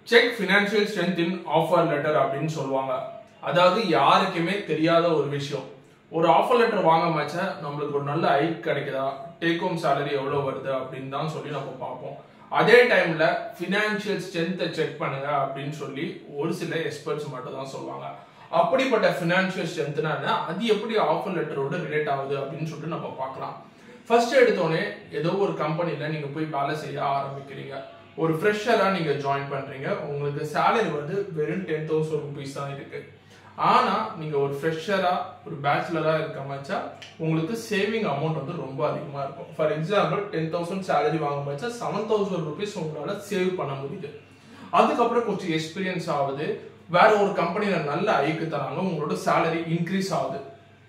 check financial strength in offer letter அப்படின்னு சொல்லுவாங்க அதாவது யாருக்குமே தெரியாத ஒரு விஷயம் ஒரு ஆஃபர் லெட்டர் வாங்க மச்ச நம்மளுக்கு ஒரு நல்ல ஐக் கிடைக்குதா டேக் ஹோம் சேலரி எவ்வளோ வருது அப்படின்னு தான் சொல்லி நம்ம பார்ப்போம் அதே டைம்ல ஃபினான்ஷியல் ஸ்ட்ரென்த்தை செக் பண்ணுங்க அப்படின்னு சொல்லி ஒரு சில எக்ஸ்பர்ட்ஸ் மட்டும் தான் சொல்லுவாங்க அப்படிப்பட்ட ஃபினான்ஷியல் ஸ்ட்ரென்த்னா என்ன அது எப்படி ஆஃபர் லெட்டரோட ரிலேட் ஆகுது அப்படின்னு சொல்லிட்டு நம்ம பார்க்கலாம் ஃபர்ஸ்ட் எடுத்தோடனே ஏதோ ஒரு கம்பெனில நீங்க போய் வேலை செய்ய ஆரம்பிக்கிறீங்க ஒரு ஃப்ரெஷரா நீங்க ஜாயின் பண்றீங்க உங்களுக்கு சேலரி வந்து வெறும் டென் தௌசண்ட் ருபீஸ் தான் இருக்கு ஆனா நீங்க ஒரு ஃப்ரெஷரா ஒரு பேச்சுலரா இருக்க மச்சா உங்களுக்கு சேவிங் அமௌண்ட் வந்து ரொம்ப அதிகமா இருக்கும் for example ten thousand salary வாங்க மச்சா செவன் தௌசண்ட் ருபீஸ் உங்களால சேவ் பண்ண முடியுது அதுக்கப்புறம் கொஞ்சம் எக்ஸ்பீரியன்ஸ் ஆகுது வேற ஒரு கம்பெனில நல்ல ஐக்கு தராங்க உங்களோட சேலரி இன்க்ரீஸ் ஆகுது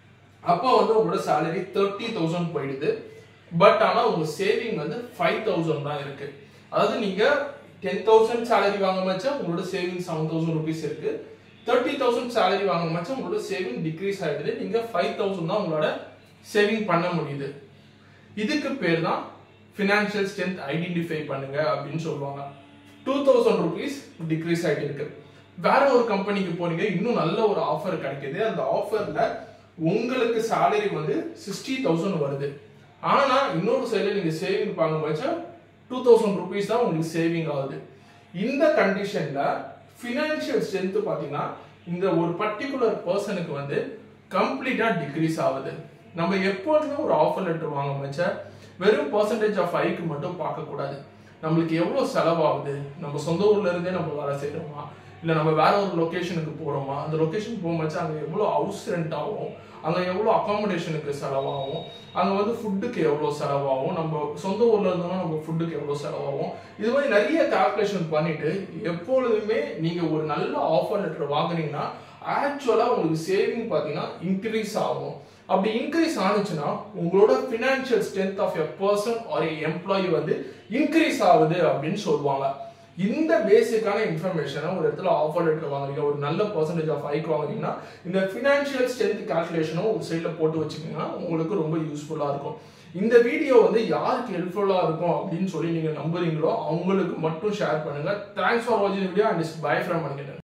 அப்போ வந்து உங்களோட சேலரி தேர்ட்டி தௌசண்ட் போயிடுது பட் ஆனா உங்க சேவிங் வந்து ஃபைவ் தௌசண்ட் தான் இருக்கு அதாவது நீங்க டென் தௌசண்ட் சேலரி வாங்க மச்சா உங்களோட சேவிங் செவன் தௌசண்ட் ருபீஸ் இருக்கு தேர்ட்டி தௌசண்ட் சேலரி வாங்க மச்சா உங்களோட சேவிங் டிக்ரீஸ் ஆயிடுது நீங்க ஃபைவ் தௌசண்ட் தான் உங்களோட சேவிங் பண்ண முடியுது இதுக்கு பேர் தான் ஃபினான்ஷியல் ஸ்ட்ரென்த் ஐடென்டிஃபை பண்ணுங்க அப்படின்னு சொல்லுவாங்க டூ தௌசண்ட் ருபீஸ் டிக்ரீஸ் ஆகிட்டு இருக்கு வேற ஒரு கம்பெனிக்கு போனீங்க இன்னும் நல்ல ஒரு ஆஃபர் கிடைக்குது அந்த ஆஃபர்ல உங்களுக்கு சேலரி வந்து சிக்ஸ்டி தௌசண்ட் வருது ஆனா இன்னொரு சைடுல நீங்க சேவிங் பார்க்கும்போது டூ தௌசண்ட் ருபீஸ் தான் உங்களுக்கு சேவிங் ஆகுது இந்த கண்டிஷன்ல ஃபினான்ஷியல் ஸ்ட்ரென்த் பாத்தீங்கன்னா இந்த ஒரு பர்டிகுலர் பர்சனுக்கு வந்து கம்ப்ளீட்டா டிக்ரீஸ் ஆகுது நம்ம எப்போதுமே ஒரு ஆஃபர் லெட்டர் வாங்க வச்ச வெறும் பர்சன்டேஜ் ஆஃப் ஐக்கு மட்டும் பார்க்க கூடாது நம்மளுக்கு எவ்வளவு செலவாகுது நம்ம சொந்த ஊர்ல இருந்தே நம்ம வேலை செய்யறோமா இல்ல நம்ம வேற ஒரு லொகேஷனுக்கு போறோமா அந்த லொகேஷன் போகும்போது அங்க எவ்வளவு ஹவுஸ் ரெண்ட் ஆகும் அங்க எவ்வளவு அகாமடேஷனுக்கு செலவாகும் அங்க வந்து ஃபுட்டுக்கு எவ்வளவு செலவாகும் நம்ம சொந்த ஊர்ல இருந்தோம்னா நம்ம ஃபுட்டுக்கு எவ்வளவு செலவாகும் இது மாதிரி நிறைய கால்குலேஷன் பண்ணிட்டு எப்பொழுதுமே நீங்க ஒரு நல்ல ஆஃபர் லெட்டர் வாங்குனீங்கன்னா ஆக்சுவலா உங்களுக்கு சேவிங் பாத்தீங்கன்னா இன்க்ரீஸ் ஆகும் அப்படி இன்க்ரீஸ் ஆனிச்சுன்னா உங்களோட financial strength of a person or a employee வந்து இன்க்ரீஸ் ஆகுது அப்படின்னு சொல்லுவாங்க இந்த பேசிக்கான இன்ஃபர்மேஷனை ஒரு இடத்துல ஆஃபர் லெட்டர் வாங்குறீங்க ஒரு நல்ல பர்சன்டேஜ் ஆஃப் ஹைக் வாங்குறீங்கன்னா இந்த ஃபினான்ஷியல் ஸ்ட்ரென்த் கால்குலேஷனும் ஒரு சைடில் போட்டு வச்சுக்கோங்கன்னா உங்களுக்கு ரொம்ப யூஸ்ஃபுல்லாக இருக்கும் இந்த வீடியோ வந்து யாருக்கு ஹெல்ப்ஃபுல்லாக இருக்கும் அப்படின்னு சொல்லி நீங்கள் நம்புறீங்களோ அவங்களுக்கு மட்டும் ஷேர் பண்ணுங்க தேங்க்ஸ் ஃபார் வாட்சிங் video and is bye from பண்ணிக்கிறேன்